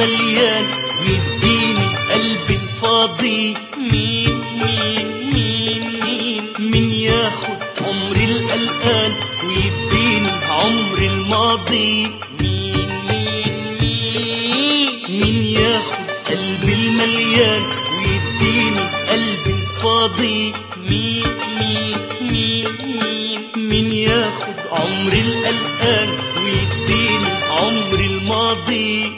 المليان ويديني قلبي الفاضي مين مين مين مين مين ياخد عمري القلقان ويديني عمري الماضي مين مين مين مين ياخد قلبي المليان ويديني قلبي الفاضي مين مين مين مين مين ياخد عمري القلقان ويديني عمري الماضي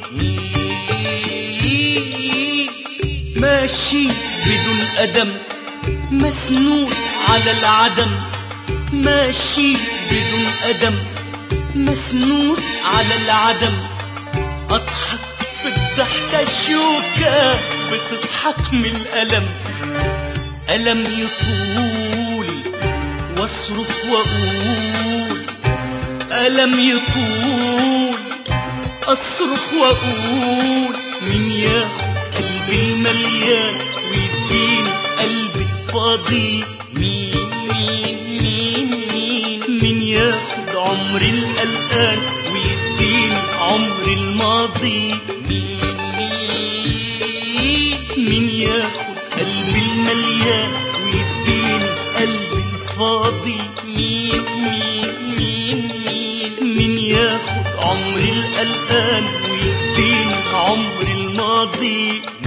مين ماشي بدون قدم مسنود على العدم ماشي بدون قدم مسنود على العدم اضحك في الضحكة شوكة بتضحك من الألم ألم يطول واصرخ وأقول ألم يطول أصرخ وأقول مين ياخد قلبي المليان ويديني قلبي الفاضي مين مين مين مين مين ياخد عمري القلقان ويديني عمري الماضي مين مين مين ياخد قلبي المليان ويديني قلبي الفاضي مين مين مين مين مين ياخد عمري القلقان ويديني عمري الماضي